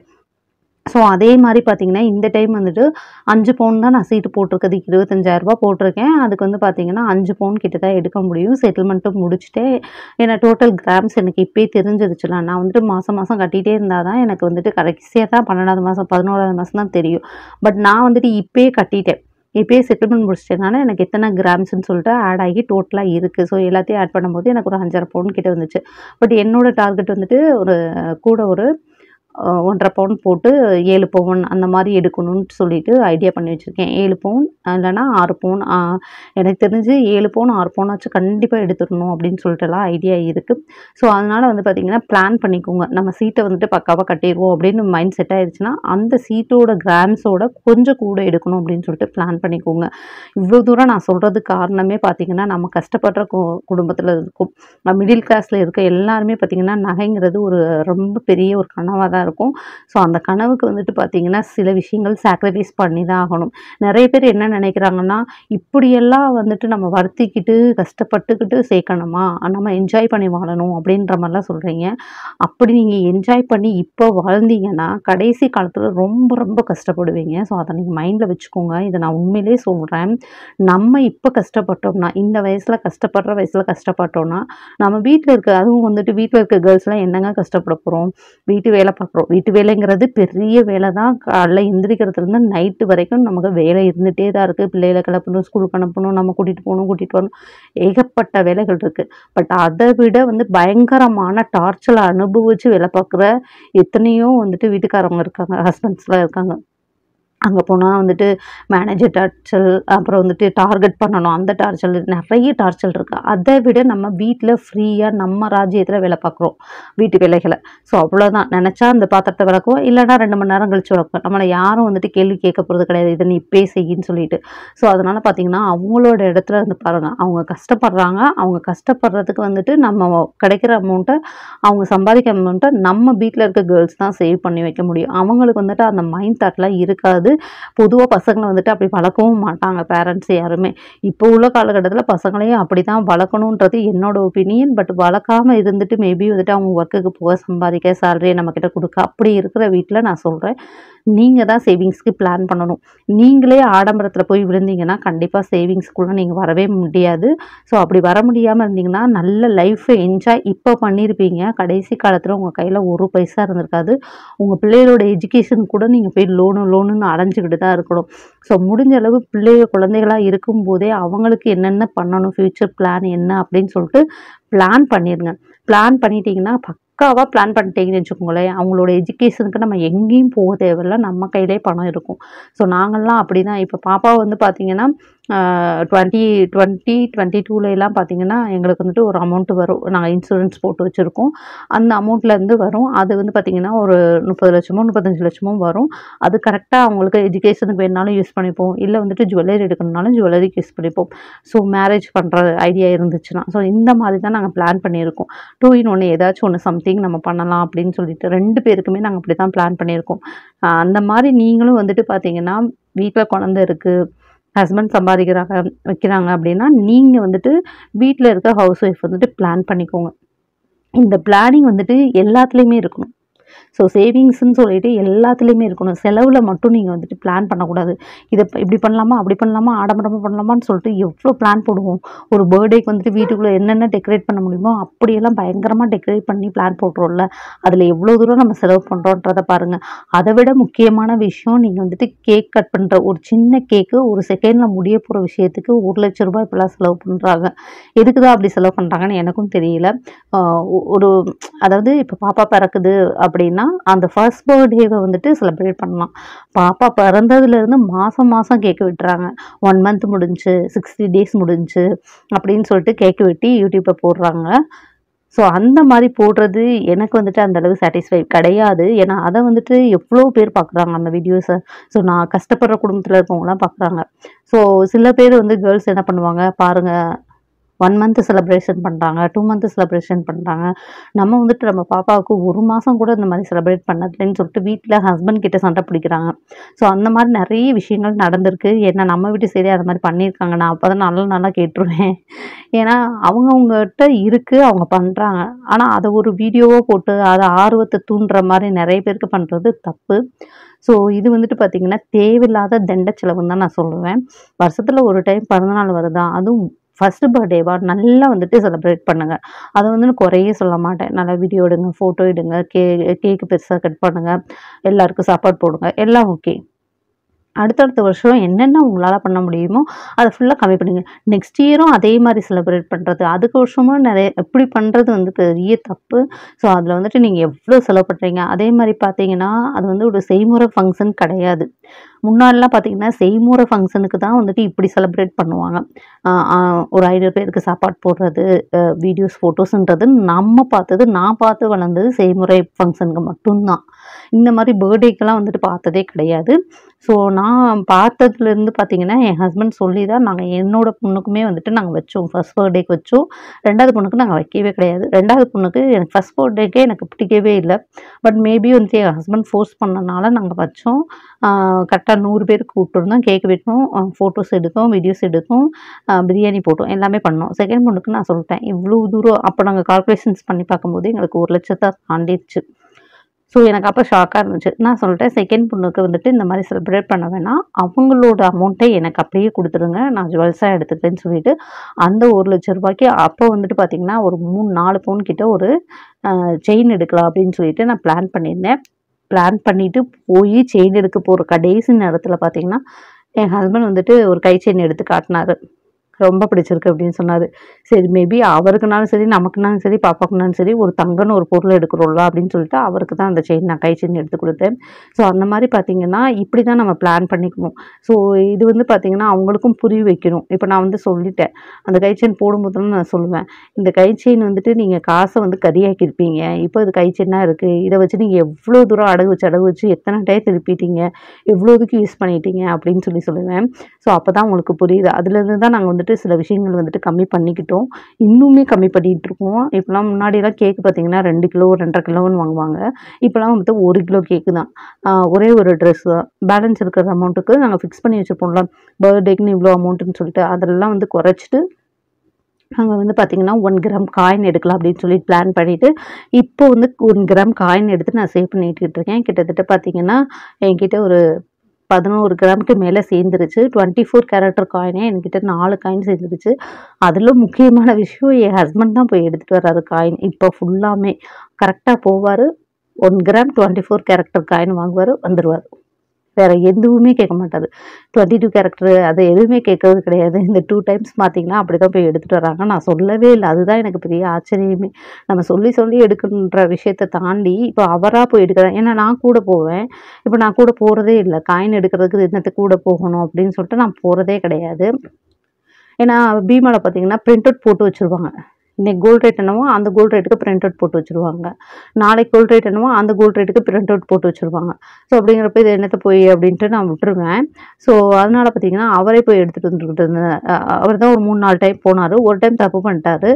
ஸோ அதே மாதிரி பார்த்தீங்கன்னா இந்த டைம் வந்துட்டு அஞ்சு பவுன் தான் நான் சீட்டு போட்டிருக்கிறது இருபத்தஞ்சாயிரரூபா போட்டிருக்கேன் அதுக்கு வந்து பார்த்தீங்கன்னா அஞ்சு பவுன் கிட்ட தான் எடுக்க முடியும் செட்டில்மெண்ட்டும் முடிச்சுட்டு ஏன்னா டோட்டல் கிராம்ஸ் எனக்கு இப்போயே தெரிஞ்சிருச்சுல நான் வந்துட்டு மாதம் மாதம் கட்டிகிட்டே இருந்தால் தான் எனக்கு வந்துட்டு கடைசியாக தான் பன்னெண்டாவது மாதம் பதினோராவது மாதம் தான் தெரியும் பட் நான் வந்துட்டு இப்போயே கட்டிட்டேன் இப்போயே செட்டில்மெண்ட் முடிச்சிட்டனால எனக்கு எத்தனை கிராம்ஸ்னு சொல்லிட்டு ஆட் ஆகி டோட்டலாக இருக்குது ஸோ எல்லாத்தையும் ஆட் பண்ணும்போது எனக்கு ஒரு அஞ்சரை பவுன் கிட்ட வந்துச்சு பட் என்னோட டார்கெட் வந்துட்டு ஒரு கூட ஒரு அஹ், ஒன்றரை பவுன் போட்டு ஏழு பவுன் அந்த மாதிரி எடுக்கணும்னு சொல்லிட்டு ஐடியா பண்ணி வச்சுருக்கேன் ஏழு பவுன் இல்லைன்னா ஆறு பவுன் ஆஹ், எனக்கு தெரிஞ்சு ஏழு பவுன் ஆறு பவுனாச்சும் கண்டிப்பாக எடுத்துடணும் அப்படின்னு சொல்லிட்டுலாம் ஐடியா இருக்குது ஸோ அதனால் வந்து பார்த்திங்கன்னா பிளான் பண்ணிக்கோங்க நம்ம சீட்டை வந்துட்டு பக்காவாக கட்டிடுவோம் அப்படின்னு மைண்ட் செட் ஆயிடுச்சுன்னா அந்த சீட்டோட கிராம்ஸோட கொஞ்சம் கூட எடுக்கணும் அப்படின்னு சொல்லிட்டு பிளான் பண்ணிக்கோங்க இவ்வளோ தூரம் நான் சொல்கிறதுக்கு காரணமே பார்த்திங்கன்னா நம்ம கஷ்டப்படுற கு குடும்பத்தில் இருக்கும் மிடில் கிளாஸில் இருக்க எல்லாருமே பார்த்திங்கன்னா நகைங்கிறது ஒரு ரொம்ப பெரிய ஒரு கனவாக தான் இருக்கும் ஸோ அந்த கனவுக்கு வந்துட்டு பார்த்திங்கன்னா சில விஷயங்கள் சாக்ரிஃபைஸ் பண்ணி தான் ஆகணும் நிறைய பேர் என்ன நினைக்கிறாங்கன்னா இப்படியெல்லாம் வந்துட்டு நம்ம வருத்திக்கிட்டு கஷ்டப்பட்டுக்கிட்டு சேர்க்கணுமா நம்ம என்ஜாய் பண்ணி வாழணும் அப்படின்ற மாதிரிலாம் சொல்கிறீங்க அப்படி நீங்கள் என்ஜாய் பண்ணி இப்போ வாழ்ந்தீங்கன்னா கடைசி காலத்தில் ரொம்ப ரொம்ப கஷ்டப்படுவீங்க ஸோ அதை நீங்கள் மைண்டில் வச்சுக்கோங்க இதை நான் உண்மையிலே சொல்கிறேன் நம்ம இப்போ கஷ்டப்பட்டோம்னா இந்த வயசில் கஷ்டப்படுற வயசில் கஷ்டப்பட்டோம்னா நம்ம வீட்டில் இருக்க அதுவும் வந்துட்டு வீட்டில் இருக்க கேர்ள்ஸ்லாம் என்னங்க கஷ்டப்பட போகிறோம் வீட்டு வேலை பார்க்குறோம் வீட்டு வேலைங்கிறது பெரிய வேலை தான் காலைல எந்திரிக்கிறதுலேருந்து நைட்டு வரைக்கும் நமக்கு வேலை இருந்துகிட்டே தான் இருக்குது பிள்ளைகளை கிளப்பணும் ஸ்கூலுக்கு அனுப்பணும் நம்ம கூட்டிகிட்டு போகணும் கூட்டிகிட்டு வரணும் ஏகப்பட்ட வேலைகள் இருக்குது பட் அதை விட வந்து பயங்கரமான டார்ச்சரை அனுபவித்து வேலை பார்க்குற எத்தனையோ வந்துட்டு வீட்டுக்காரவங்க இருக்காங்க ஹஸ்பண்ட்ஸ்லாம் இருக்காங்க அங்கே போனால் வந்துட்டு மேனேஜர் டார்ச்சல் அப்புறம் வந்துட்டு டார்கெட் பண்ணணும் அந்த டார்ச்சல் நிறைய டார்ச்சல் இருக்குது அதை விட நம்ம வீட்டில் ஃப்ரீயாக நம்ம ராஜ்யத்தில் வேலை பார்க்குறோம் வீட்டு வேலைகளை ஸோ அவ்வளோதான் நினச்சா அந்த பாத்திரத்தை விளக்குவோம் இல்லைன்னா ரெண்டு மணி நேரம் கழிச்சு விளக்குவோம் நம்மளை யாரும் வந்துட்டு கேள்வி கேட்க போகிறது கிடையாது இதை நீ இப்பே செய்யின்னு சொல்லிட்டு ஸோ அதனால் பார்த்தீங்கன்னா அவங்களோட இடத்துல இருந்து பாருங்கள் அவங்க கஷ்டப்படுறாங்க அவங்க கஷ்டப்படுறதுக்கு வந்துட்டு நம்ம கிடைக்கிற அமௌண்ட்டை அவங்க சம்பாதிக்கிற அமௌண்ட்டை நம்ம வீட்டில் இருக்க கேர்ள்ஸ் தான் சேவ் பண்ணி வைக்க முடியும் அவங்களுக்கு வந்துட்டு அந்த மைண்ட் தாட்லாம் இருக்காது பொதுவாக பசங்களை வந்துட்டு அப்படி வளர்க்கவும் மாட்டாங்க பேரண்ட்ஸ் யாருமே இப்போ உள்ள காலகட்டத்தில் பசங்களையும் அப்படி தான் வளர்க்கணுன்றது என்னோட ஒப்பீனியன் பட் வளர்க்காம இருந்துட்டு மேபி வந்துட்டு அவங்க ஒர்க்குக்கு போக சம்பாதிக்க சேலரியை நம்மக்கிட்ட கொடுக்க அப்படி இருக்கிற வீட்டில் நான் சொல்கிறேன் நீங்கள் தான் சேவிங்ஸ்க்கு பிளான் பண்ணணும் நீங்களே ஆடம்பரத்தில் போய் விழுந்தீங்கன்னா கண்டிப்பாக சேவிங்ஸ்க்குள்ளே நீங்கள் வரவே முடியாது ஸோ அப்படி வர முடியாமல் இருந்தீங்கன்னா நல்ல லைஃப்பை என்ஜாய் இப்போ பண்ணியிருப்பீங்க கடைசி காலத்தில் உங்கள் கையில் ஒரு பைசா இருந்திருக்காது உங்கள் பிள்ளைகளோட எஜுகேஷன் கூட நீங்கள் போய் லோனு லோனுன்னு அலைஞ்சிக்கிட்டு தான் இருக்கணும் ஸோ முடிஞ்ச அளவு பிள்ளைங்க குழந்தைகளாக இருக்கும்போதே அவங்களுக்கு என்னென்ன பண்ணணும் ஃப்யூச்சர் பிளான் என்ன அப்படின்னு சொல்லிட்டு பிளான் பண்ணிடுங்க பிளான் பண்ணிட்டீங்கன்னா பக்காவாக பிளான் பண்ணிட்டீங்கன்னு வச்சுக்கோங்களேன் அவங்களோட எஜுகேஷனுக்கு நம்ம எங்கேயும் போக தேவையில்ல நம்ம கையிலே பணம் இருக்கும் ஸோ நாங்கள்லாம் அப்படி தான் இப்போ பாப்பா வந்து பார்த்திங்கன்னா டுவெண்ட்டி டுவெண்ட்டி டுவெண்ட்டி டூலலாம் பார்த்தீங்கன்னா எங்களுக்கு வந்துட்டு ஒரு அமௌண்ட் வரும் நாங்கள் இன்சூரன்ஸ் போட்டு வச்சுருக்கோம் அந்த அமௌண்ட்லேருந்து வரும் அது வந்து பார்த்திங்கன்னா ஒரு முப்பது லட்சமோ முப்பத்தஞ்சு லட்சமோ வரும் அது கரெக்டாக அவங்களுக்கு எஜுகேஷனுக்கு வேணாலும் யூஸ் பண்ணிப்போம் இல்லை வந்துட்டு ஜுவல்லரி எடுக்கணுனாலும் ஜுவல்லரிக்கு யூஸ் பண்ணிப்போம் ஸோ மேரேஜ் பண்ணுற ஐடியா இருந்துச்சுன்னா ஸோ இந்த மாதிரி தான் நாங்கள் பிளான் பண்ணியிருக்கோம் டூ இன் ஒன்று ஏதாச்சும் ஒன்று சம்திங் நம்ம பண்ணலாம் அப்படின்னு சொல்லிட்டு ரெண்டு பேருக்குமே நாங்கள் அப்படி தான் பிளான் பண்ணியிருக்கோம் ஆஹ் அந்த மாதிரி நீங்களும் வந்துட்டு பார்த்தீங்கன்னா வீட்டில் குழந்தை இருக்குது ஹஸ்பண்ட் சம்பாதிக்கிறாங்க வைக்கிறாங்க அப்படின்னா நீங்கள் வந்துட்டு வீட்டில் இருக்க ஹவுஸ் ஒய்ஃப் வந்துட்டு பிளான் பண்ணிக்கோங்க இந்த பிளானிங் வந்துட்டு எல்லாத்துலேயுமே இருக்கணும் ஸோ சேவிங்ஸ்னு சொல்லிட்டு எல்லாத்துலேயுமே இருக்கணும் செலவில் மட்டும் நீங்கள் வந்துட்டு பிளான் பண்ணக்கூடாது இதை இப்ப இப்படி பண்ணலாமா அப்படி பண்ணலாமா ஆடம்பரமாக பண்ணலாமான்னு சொல்லிட்டு எவ்வளோ பிளான் போடுவோம் ஒரு பர்த்டேக்கு வந்துட்டு வீட்டுக்குள்ளே என்னென்ன டெக்கரேட் பண்ண முடியுமோ அப்படியெல்லாம் பயங்கரமாக டெக்கரேட் பண்ணி பிளான் போட்டுருவோம்ல அதில் எவ்வளோ தூரம் நம்ம செலவு பண்ணுறோன்றதை பாருங்கள் அதை விட முக்கியமான விஷயம் நீங்கள் வந்துட்டு கேக் கட் பண்ணுற ஒரு சின்ன கேக்கு ஒரு செகண்டில் முடிய போகிற விஷயத்துக்கு ஒரு லட்ச ரூபாய் இப்போலாம் செலவு பண்ணுறாங்க எதுக்கு தான் அப்படி செலவு பண்ணுறாங்கன்னு எனக்கும் தெரியல ஆஹ் ஒ- ஒரு அதாவது இப்போ பாப்பா பிறக்குது அப்படின்னா அந்த ஃபர்ஸ்ட் பர்த்டேவை வந்துட்டு செலிப்ரேட் பண்ணலாம் பாப்பா பிறந்ததுலேருந்து மாதம் மாதம் கேக்கு வெட்டுறாங்க ஒன் மந்த் முடிஞ்சு சிக்ஸ்டி டேஸ் முடிஞ்சு அப்படின்னு சொல்லிட்டு கேக்கு வெட்டி யூடியூப்பில் போடுறாங்க ஸோ அந்த மாதிரி போடுறது எனக்கு வந்துட்டு அந்த அளவு சாட்டிஸ்ஃபை கிடையாது ஏன்னா அதை வந்துட்டு எவ்வளோ பேர் பார்க்குறாங்க அந்த வீடியோஸை ஸோ நான் கஷ்டப்படுற குடும்பத்தில் இருக்கவங்களாம் பார்க்குறாங்க ஸோ சில பேர் வந்து கேர்ள்ஸ் என்ன பண்ணுவாங்க பாருங்கள் ஒன் மந்த் செலிப்ரேஷன் பண்ணுறாங்க டூ மந்த் செலிப்ரேஷன் பண்ணுறாங்க நம்ம வந்துட்டு நம்ம பாப்பாவுக்கு ஒரு மாதம் கூட இந்த மாதிரி செலிப்ரேட் பண்ணதுலன்னு சொல்லிட்டு வீட்டில் ஹஸ்பண்ட் கிட்ட சண்டை பிடிக்கிறாங்க ஸோ அந்த மாதிரி நிறைய விஷயங்கள் நடந்திருக்கு ஏன்னா நம்ம வீட்டு சரி அந்த மாதிரி பண்ணியிருக்காங்க நான் அப்போ தான் நல்லா நல்லா கேட்டுருவேன் ஏன்னா அவங்கவுங்ககிட்ட இருக்குது அவங்க பண்ணுறாங்க ஆனால் அதை ஒரு வீடியோவாக போட்டு அதை ஆர்வத்தை தூண்டுற மாதிரி நிறைய பேருக்கு பண்ணுறது தப்பு ஸோ இது வந்துட்டு பார்த்திங்கன்னா தேவையில்லாத தண்ட செலவுன்னு தான் நான் சொல்லுவேன் வருஷத்தில் ஒரு டைம் பிறந்தநாள் வருதா அதுவும் ஃபஸ்ட்டு பர்த்டேவா நல்லா வந்துட்டு செலிப்ரேட் பண்ணுங்கள் அதை வந்து நான் குறையே சொல்ல மாட்டேன் நல்லா வீடியோ எடுங்க ஃபோட்டோ எடுங்க கே கேக்கு பெருசாக கட் பண்ணுங்கள் எல்லாருக்கும் சாப்பாடு போடுங்க எல்லாம் ஓகே அடுத்தடுத்த வருஷம் என்னென்ன உங்களால் பண்ண முடியுமோ அதை ஃபுல்லாக கம்மி பண்ணுங்க நெக்ஸ்ட் இயரும் அதே மாதிரி செலிப்ரேட் பண்ணுறது அதுக்கு வருஷமும் நிறைய இப்படி பண்ணுறது வந்து பெரிய தப்பு ஸோ அதில் வந்துட்டு நீங்கள் எவ்வளோ செலவு பண்ணுறீங்க அதே மாதிரி பார்த்தீங்கன்னா அது வந்து ஒரு செய்முறை ஃபங்க்ஷன் கிடையாது முன்னாடிலாம் பார்த்தீங்கன்னா செய்முறை ஃபங்க்ஷனுக்கு தான் வந்துட்டு இப்படி செலிப்ரேட் பண்ணுவாங்க ஆஹ் ஆஹ் ஒரு ஐநூறு பேருக்கு சாப்பாடு போடுறது வீடியோஸ் ஃபோட்டோஸ்ன்றது நம்ம பார்த்தது நான் பார்த்து வளர்ந்தது செய்முறை ஃபங்க்ஷனுக்கு மட்டும்தான் இந்த மாதிரி பர்த்டேக்கெல்லாம் வந்துட்டு பார்த்ததே கிடையாது ஸோ நான் பார்த்ததுலேருந்து பார்த்தீங்கன்னா என் ஹஸ்பண்ட் சொல்லி தான் நாங்கள் என்னோட பொண்ணுக்குமே வந்துட்டு நாங்கள் வச்சோம் ஃபர்ஸ்ட் பர்த்டேக்கு வச்சோம் ரெண்டாவது பொண்ணுக்கு நாங்கள் வைக்கவே கிடையாது ரெண்டாவது பொண்ணுக்கு எனக்கு ஃபர்ஸ்ட் பர்த்டேக்கே எனக்கு பிடிக்கவே இல்லை பட் மேபி வந்துட்டு என் ஹஸ்பண்ட் ஃபோர்ஸ் பண்ணனால நாங்கள் வச்சோம் கரெக்டாக நூறு பேர் கூப்பிட்டுருந்தோம் கேக் வெட்டினோம் ஃபோட்டோஸ் எடுத்தோம் வீடியோஸ் எடுத்தோம் ஆஹ் பிரியாணி போட்டோம் எல்லாமே பண்ணோம் செகண்ட் பொண்ணுக்கு நான் சொல்லிட்டேன் இவ்வளோ தூரம் அப்போ நாங்கள் கால்குலேஷன்ஸ் பண்ணி பார்க்கும்போது எங்களுக்கு ஒரு லட்சத்தை தாண்டிடுச்சு ஸோ எனக்கு அப்போ ஷாக்காக இருந்துச்சு நான் சொல்லிட்டேன் செகண்ட் பொண்ணுக்கு வந்துட்டு இந்த மாதிரி செலிப்ரேட் பண்ண வேணாம் அவங்களோட அமௌண்ட்டை எனக்கு அப்படியே கொடுத்துருங்க நான் ஜுவல்ஸாக எடுத்துக்கிறேன்னு சொல்லிட்டு அந்த ஒரு லட்ச ரூபாய்க்கு அப்போ வந்துட்டு பார்த்தீங்கன்னா ஒரு மூணு நாலு பவுன் கிட்ட ஒரு செயின் எடுக்கலாம் அப்படின்னு சொல்லிட்டு நான் பிளான் பண்ணியிருந்தேன் பிளான் பண்ணிட்டு போய் செயின் எடுக்க போகிற கடைசி நேரத்தில் பார்த்தீங்கன்னா என் ஹஸ்பண்ட் வந்துட்டு ஒரு கை செயின் எடுத்து காட்டினாரு ரொம்ப பிடிச்சிருக்கு அப்படின்னு சொன்னார் சரி மேபி அவருக்குனாலும் சரி நமக்குனாலும் சரி பாப்பாக்குனாலும் சரி ஒரு தங்கன்னு ஒரு பொருள் எடுக்கிறோம்ல அப்படின்னு சொல்லிட்டு அவருக்கு தான் அந்த செயின் நான் கை செயின் எடுத்து கொடுத்தேன் ஸோ அந்த மாதிரி பார்த்தீங்கன்னா இப்படி தான் நம்ம பிளான் பண்ணிக்குவோம் ஸோ இது வந்து பார்த்தீங்கன்னா அவங்களுக்கும் புரிய வைக்கணும் இப்போ நான் வந்து சொல்லிட்டேன் அந்த கை செயின் போடும்போது நான் சொல்லுவேன் இந்த கை செயின் வந்துட்டு நீங்கள் காசை வந்து கரியாக்கியிருப்பீங்க இப்போ இது கை செயினாக இருக்குது இதை வச்சு நீங்கள் எவ்வளோ தூரம் அடகு வச்சு அடகு வச்சு எத்தனை டே திருப்பிட்டீங்க எவ்வளோதுக்கு யூஸ் பண்ணிட்டீங்க அப்படின்னு சொல்லி சொல்லுவேன் ஸோ அப்போ தான் உங்களுக்கு புரியுது அதுலேருந்து தான் நாங்கள் வந்துட்டு சில விஷயங்கள் வந்துட்டு கம்மி பண்ணிக்கிட்டோம் இன்னுமே கம்மி பண்ணிகிட்டு இருக்கோம் இப்போலாம் முன்னாடியெல்லாம் கேக்கு பார்த்தீங்கன்னா ரெண்டு கிலோ ரெண்டரை கிலோன்னு வாங்குவாங்க இப்போலாம் வந்து ஒரு கிலோ கேக்கு தான் ஆஹ் ஒரே ஒரு ட்ரெஸ் தான் பேலன்ஸ் இருக்கிற அமௌண்ட்டுக்கு நாங்கள் ஃபிக்ஸ் பண்ணி வச்சுருப்போம்ல பர்த்டேக்குன்னு இவ்வளோ அமௌண்ட்டுன்னு சொல்லிட்டு அதெல்லாம் வந்து குறைச்சிட்டு நாங்கள் வந்து பார்த்திங்கன்னா ஒன் கிராம் காயின் எடுக்கலாம் அப்படின்னு சொல்லி பிளான் பண்ணிவிட்டு இப்போ வந்து ஒன் கிராம் காயின் எடுத்து நான் சேவ் பண்ணிட்டு இருக்கேன் கிட்டத்தட்ட பார்த்தீங்கன்னா என்கிட்ட ஒரு பதினோரு கிராமுக்கு மேலே சேர்ந்துருச்சு டுவெண்ட்டி ஃபோர் கேரக்டர் காயினே என்கிட்ட நாலு காயின் சேர்ந்துருச்சு அதில் முக்கியமான விஷயம் என் ஹஸ்பண்ட் தான் போய் எடுத்துகிட்டு வர்றாரு காயின் இப்போ ஃபுல்லாமே கரெக்டாக போவார் one gram twenty four character coin வாங்குவார் வந்துடுவார் வேற எதுவுமே கேட்க மாட்டாரு டுவெண்ட்டி டூ கேரக்டர் அது எதுவுமே கேட்கறது கிடையாது இந்த டூ டைம்ஸ் பார்த்தீங்கன்னா அப்படி தான் போய் எடுத்துகிட்டு வராங்க நான் சொல்லவே இல்லை அதுதான் எனக்கு பெரிய ஆச்சரியமே நம்ம சொல்லி சொல்லி எடுக்கணுன்ற விஷயத்தை தாண்டி இப்போ அவராக போய் எடுக்கிறேன் ஏன்னா நான் கூட போவேன் இப்போ நான் கூட போகிறதே இல்லை காயின் எடுக்கிறதுக்கு என்னத்துக்கு கூட போகணும் அப்படின்னு சொல்லிட்டு நான் போகிறதே கிடையாது ஏன்னா பீமாவில் பார்த்தீங்கன்னா பிரிண்ட் அவுட் போட்டு வச்சுருவாங்க இன்னைக்கு கோல்ட் ரேட் என்னவோ அந்த கோல்ட் ரேட்டுக்கு பிரிண்ட் அவுட் போட்டு வச்சுருவாங்க நாளைக்கு கோல்ட் ரேட் என்னவோ அந்த கோல்ட் ரேட்டுக்கு பிரிண்ட் அவுட் போட்டு வச்சுருவாங்க ஸோ அப்படிங்கிறப்ப இது என்னத்தை போய் அப்படின்ட்டு நான் விட்டுருவேன் ஸோ அதனால் பார்த்தீங்கன்னா அவரே போய் எடுத்துகிட்டு வந்துட்டு இருந்தேன் அவர் தான் ஒரு மூணு நாலு டைம் போனார் ஒரு டைம் தப்பு பண்ணிட்டாரு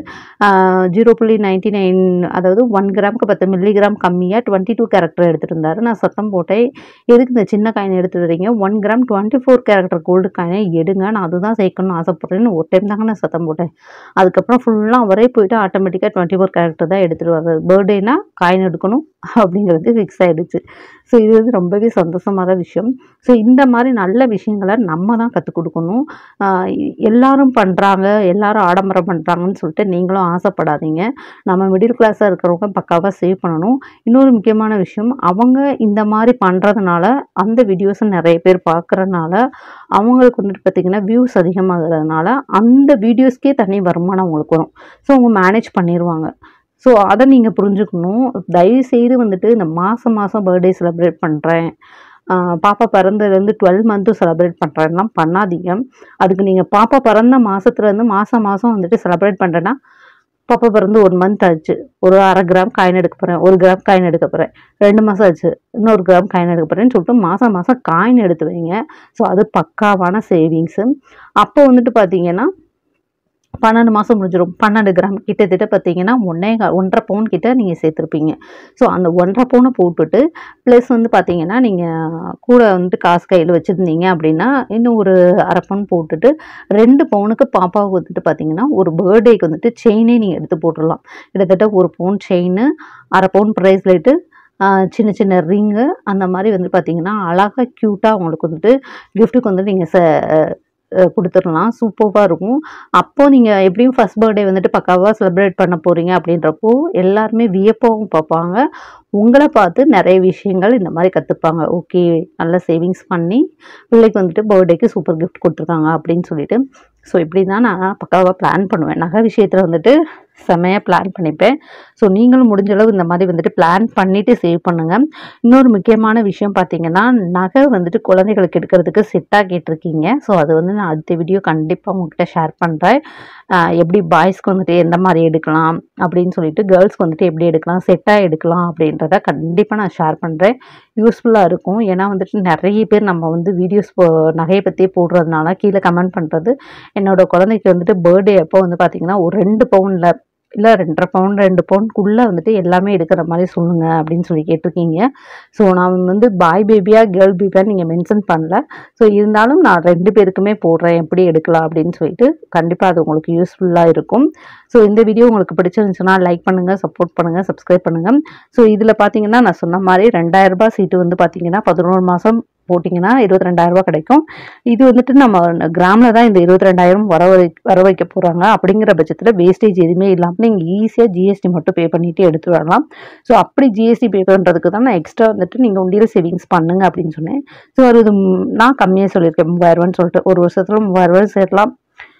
ஜீரோ புள்ளி நைன்டி நைன் அதாவது ஒன் கிராமுக்கு பத்து மில்லிகிராம் கம்மியாக டுவெண்ட்டி டூ கேரக்டர் எடுத்துகிட்டு இருந்தார் நான் சத்தம் போட்டேன் எதுக்கு இந்த சின்ன காயின் எடுத்து வரீங்க one gram twenty four character gold காயினை எடுங்க நான் அதுதான் சேர்க்கணும்னு ஆசைப்பட்றேன்னு ஒரு டைம் தாங்க நான் சத்தம் போட்டேன் அதுக்கப்புறம் ஃபுல்லாக அவரே போயிட்டு ஆட்டோமேட்டிக்காக டுவெண்ட்டி ஃபோர் கேரக்டர் தான் எடுத்துகிட்டு வர்றாரு பர்த்டேனா காயின் எடுக்கணும் அப்படிங்கிறது ஃபிக்ஸ் ஆகிடுச்சு ஸோ இது வந்து ரொம்பவே சந்தோஷமான விஷயம் ஸோ இந்த மாதிரி நல்ல விஷயங்களை நம்ம தான் கற்றுக் கொடுக்கணும் ஆஹ் எல்லாரும் பண்ணுறாங்க எல்லாரும் ஆடம்பரம் பண்ணுறாங்கன்னு சொல்லிட்டு நீங்களும் ஆசைப்படாதீங்க நம்ம மிடில் கிளாஸாக இருக்கிறவங்க பக்காவாக சேவ் பண்ணணும் இன்னொரு முக்கியமான விஷயம் அவங்க இந்த மாதிரி பண்ணுறதுனால அந்த வீடியோஸை நிறைய பேர் பார்க்குறனால அவங்களுக்கு வந்துட்டு பார்த்திங்கன்னா வியூஸ் அதிகமாகிறதுனால அந்த வீடியோஸ்க்கே தனி வருமானம் அவங்களுக்கு வரும் ஸோ அவங்க மேனேஜ் பண்ணிடுவாங்க ஸோ அதை நீங்கள் புரிஞ்சுக்கணும் தயவு செய்து வந்துட்டு இந்த மாதம் மாதம் பர்த்டே செலிப்ரேட் பண்ணுறேன் பாப்பா பிறந்ததுலேருந்து டுவெல் மந்த்தும் செலிப்ரேட் பண்ணுறேன்லாம் பண்ணாதீங்க அதுக்கு நீங்கள் பாப்பா பிறந்த மாதத்துலேருந்து மாதம் மாதம் வந்துட்டு செலிப்ரேட் பண்ணுறேன்னா பாப்பா பிறந்து ஒரு மந்த் ஆச்சு ஒரு அரை கிராம் காயின் எடுக்க போகிறேன் ஒரு கிராம் காயின் எடுக்க போகிறேன் ரெண்டு மாதம் ஆச்சு இன்னொரு கிராம் காயின் எடுக்க போகிறேன்னு சொல்லிட்டு மாதம் மாதம் காயின் எடுத்து வைங்க ஸோ அது பக்காவான சேவிங்ஸு அப்போ வந்துட்டு பார்த்தீங்கன்னா பன்னெண்டு மாதம் முடிஞ்சிடும் பன்னெண்டு கிராம் கிட்டத்தட்ட பார்த்தீங்கன்னா ஒன்றே கா- ஒன்றரை பவுன் கிட்ட நீங்கள் சேர்த்துருப்பீங்க ஸோ அந்த ஒன்றரை பவுனை போட்டுட்டு ப்ளஸ் வந்து பார்த்தீங்கன்னா நீங்கள் கூட வந்துட்டு காசு கையில் வச்சுருந்தீங்க அப்படின்னா இன்னும் ஒரு அரை பவுன் போட்டுட்டு ரெண்டு பவுனுக்கு பாப்பாவுக்கு வந்துட்டு பார்த்தீங்கன்னா ஒரு பர்த்டேக்கு வந்துட்டு செயினே நீங்கள் எடுத்து போட்டுடலாம் கிட்டத்தட்ட ஒரு பவுன் செயின் அரை பவுன் ப்ரைஸ்லெட்டு சின்ன சின்ன ரிங்கு அந்த மாதிரி வந்து பார்த்தீங்கன்னா அழகாக க்யூட்டாக உங்களுக்கு வந்துட்டு கிஃப்ட்டுக்கு வந்துட்டு நீங்கள் ச அஹ் கொடுத்துடலாம் சூப்பராக இருக்கும் அப்போ நீங்கள் எப்படியும் ஃபர்ஸ்ட் பர்த்டே வந்துட்டு பக்காவாக செலிப்ரேட் பண்ண போகிறீங்க அப்படின்றப்போ எல்லாருமே வியப்பாகவும் பார்ப்பாங்க உங்களை பார்த்து நிறைய விஷயங்கள் இந்த மாதிரி கற்றுப்பாங்க ஓகே நல்ல சேவிங்ஸ் பண்ணி பிள்ளைக்கு வந்துட்டு பர்த்டேக்கு சூப்பர் கிஃப்ட் கொடுத்துருக்காங்க அப்படின்னு சொல்லிட்டு ஸோ இப்படி தான் நான் பக்காவாக பிளான் பண்ணுவேன் நகை விஷயத்தில் வந்துட்டு செமையாக பிளான் பண்ணிப்பேன் ஸோ நீங்களும் முடிஞ்ச அளவு இந்த மாதிரி வந்துட்டு பிளான் பண்ணிவிட்டு சேவ் பண்ணுங்கள் இன்னொரு முக்கியமான விஷயம் பார்த்தீங்கன்னா நகை வந்துட்டு குழந்தைகளுக்கு எடுக்கிறதுக்கு செட்டாக கேட்டிருக்கீங்க ஸோ அது வந்து நான் அடுத்த வீடியோ கண்டிப்பாக உங்ககிட்ட ஷேர் பண்ணுறேன் எப்படி பாய்ஸ்க்கு வந்துட்டு எந்த மாதிரி எடுக்கலாம் அப்படின்னு சொல்லிட்டு கேர்ள்ஸ்க்கு வந்துட்டு எப்படி எடுக்கலாம் செட்டாக எடுக்கலாம் அப்படின்றத கண்டிப்பாக நான் ஷேர் பண்ணுறேன் யூஸ்ஃபுல்லாக இருக்கும் ஏன்னா வந்துட்டு நிறைய பேர் நம்ம வந்து வீடியோஸ் நகையை பற்றியே போடுறதுனால கீழே கமெண்ட் பண்ணுறது என்னோட குழந்தைக்கு வந்துட்டு பர்த்டே அப்போ வந்து பார்த்தீங்கன்னா ஒரு ரெண்டு பவுனில் இல்லை ரெண்டரை பவுன் ரெண்டு பவுனுக்குள்ளே வந்துட்டு எல்லாமே எடுக்கிற மாதிரி சொல்லுங்க அப்படின்னு சொல்லி கேட்டிருக்கீங்க ஸோ நான் வந்து பாய் பேபியா கேர்ள் பேபியா நீங்கள் மென்ஷன் பண்ணல ஸோ இருந்தாலும் நான் ரெண்டு பேருக்குமே போடுறேன் எப்படி எடுக்கலாம் அப்படின்னு சொல்லிட்டு கண்டிப்பாக அது உங்களுக்கு யூஸ்ஃபுல்லாக இருக்கும் ஸோ இந்த வீடியோ உங்களுக்கு பிடிச்சிருந்துச்சுன்னா லைக் பண்ணுங்கள் சப்போர்ட் பண்ணுங்கள் சப்ஸ்கிரைப் பண்ணுங்கள் ஸோ இதில் பார்த்தீங்கன்னா நான் சொன்ன மாதிரி ரெண்டாயிரம் ரூபாய் சீட்டு வந்து பார்த்தீங்கன்னா பதினோரு மாதம் போட்டிங்கன்னா இருபத்தி ரெண்டாயிரம் ரூபாய் கிடைக்கும் இது வந்துட்டு நம்ம கிராமில் தான் இந்த இருபத்தி ரெண்டாயிரம் வர வை வர வைக்க போகிறாங்க அப்படிங்கிற பட்சத்தில் வேஸ்டேஜ் எதுவுமே இல்லாமல் நீங்கள் ஈஸியாக ஜிஎஸ்டி மட்டும் பே பண்ணிட்டு எடுத்து வரலாம் ஸோ அப்படி ஜிஎஸ்டி பே பண்ணுறதுக்கு தான் நான் எக்ஸ்ட்ரா வந்துட்டு நீங்கள் உண்டியல் சேவிங்ஸ் பண்ணுங்க அப்படின்னு சொன்னேன் ஸோ அது இது ம், நான் கம்மியாக சொல்லியிருக்கேன் மூவாயிரரூவான்னு சொல்லிட்டு ஒரு வருஷத்தில் மூவாயிரரூவா சேரலாம்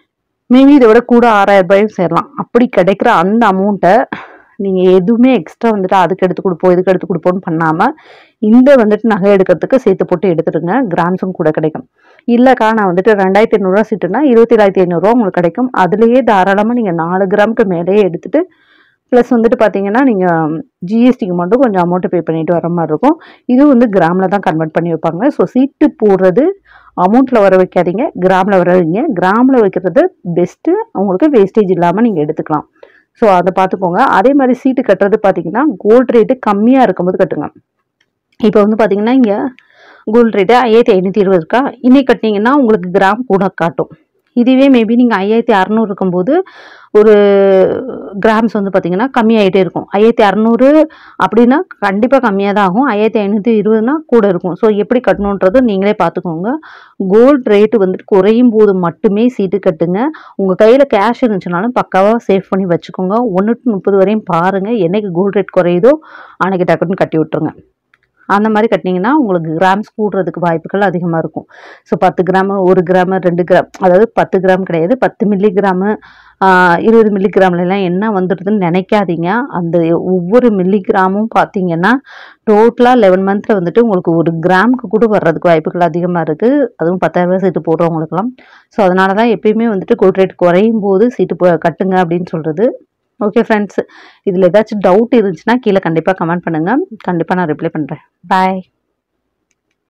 மேபி இதை விட கூட ஆறாயிரம் ரூபாயும் சேரலாம் அப்படி கிடைக்கிற அந்த அமௌண்ட்டை நீங்கள் எதுவுமே எக்ஸ்ட்ரா வந்துட்டு அதுக்கு எடுத்து கொடுப்போம் இதுக்கு எடுத்து கொடுப்போம்னு பண்ணாமல் இந்த வந்துட்டு நகை எடுக்கிறதுக்கு சேர்த்து போட்டு எடுத்துடுங்க கிராம்ஸும் கூட கிடைக்கும் இல்லைக்கா நான் வந்துட்டு ரெண்டாயிரத்தி ஐநூறுரூவா சீட்டுனா இருபத்தி ஏழாயிரத்தி ஐநூறுரூவா உங்களுக்கு கிடைக்கும் அதுலேயே தாராளமாக நீங்கள் நாலு கிராமுக்கு மேலேயே எடுத்துட்டு ப்ளஸ் வந்துட்டு பார்த்தீங்கன்னா நீங்கள் ஜிஎஸ்டிக்கு மட்டும் கொஞ்சம் அமௌண்ட்டு பே பண்ணிட்டு வர மாதிரி இருக்கும் இது வந்து கிராமில் தான் கன்வெர்ட் பண்ணி வைப்பாங்க ஸோ சீட்டு போடுறது அமௌண்ட்டில் வர வைக்காதீங்க கிராமில் வர வைங்க கிராமில் வைக்கிறது பெஸ்ட்டு உங்களுக்கு வேஸ்டேஜ் இல்லாமல் நீங்கள் எடுத்துக்கலாம் ஸோ அதை பார்த்துக்கோங்க அதே மாதிரி சீட்டு கட்டுறது பார்த்தீங்கன்னா கோல்ட் ரேட்டு கம்மியாக இருக்கும்போது கட்டுங்க இப்போ வந்து பார்த்தீங்கன்னா இங்கே கோல்ட் ரேட்டு ஐயாயிரத்தி ஐநூற்றி இருபது இருக்கா இன்னைக்கு கட்டினீங்கன்னா உங்களுக்கு கிராம் கூட காட்டும் இதுவே மேபி நீங்கள் ஐயாயிரத்தி அறநூறு இருக்கும்போது ஒரு கிராம்ஸ் வந்து பார்த்தீங்கன்னா கம்மியாயிட்டே இருக்கும் ஐயாயிரத்தி அறநூறு அப்படின்னா கண்டிப்பாக கம்மியாக தான் ஆகும் ஐயாயிரத்தி ஐநூற்றி இருபதுனா கூட இருக்கும் ஸோ எப்படி கட்டணுன்றது நீங்களே பார்த்துக்கோங்க கோல்ட் ரேட்டு வந்துட்டு குறையும் போது மட்டுமே சீட்டு கட்டுங்க உங்கள் கையில் கேஷ் இருந்துச்சுனாலும் பக்காவாக சேவ் பண்ணி வச்சுக்கோங்க ஒன்று டு முப்பது வரையும் பாருங்கள் என்னைக்கு கோல்ட் ரேட் குறையுதோ அன்னைக்கு டக்குன்னு கட்டி விட்டுருங்க அந்த மாதிரி கட்டினீங்கன்னா உங்களுக்கு கிராம்ஸ் கூடுறதுக்கு வாய்ப்புகள் அதிகமாக இருக்கும் ஸோ பத்து கிராம் ஒரு கிராம் ரெண்டு கிராம் அதாவது பத்து கிராம் கிடையாது பத்து மில்லிகிராமு இருபது மில்லிகிராம்லாம் என்ன வந்துடுதுன்னு நினைக்காதீங்க அந்த ஒவ்வொரு மில்லிகிராமும் பார்த்தீங்கன்னா டோட்டலாக லெவன் மந்த்தில் வந்துட்டு உங்களுக்கு ஒரு கிராமுக்கு கூட வர்றதுக்கு வாய்ப்புகள் அதிகமாக இருக்குது அதுவும் பத்தாயிரம் ரூபாய் சீட்டு போடுறவங்களுக்குலாம் ஸோ அதனால தான் எப்பயுமே வந்துட்டு கோல்ட் ரேட் குறையும் போது சீட்டு போ கட்டுங்க அப்படின்னு சொல்கிறது ஓகே ஃப்ரெண்ட்ஸ் இதில் ஏதாச்சும் டவுட் இருந்துச்சுன்னா கீழே கண்டிப்பாக கமெண்ட் பண்ணுங்கள் கண்டிப்பாக நான் ரிப்ளை பண்ணுறேன் பாய்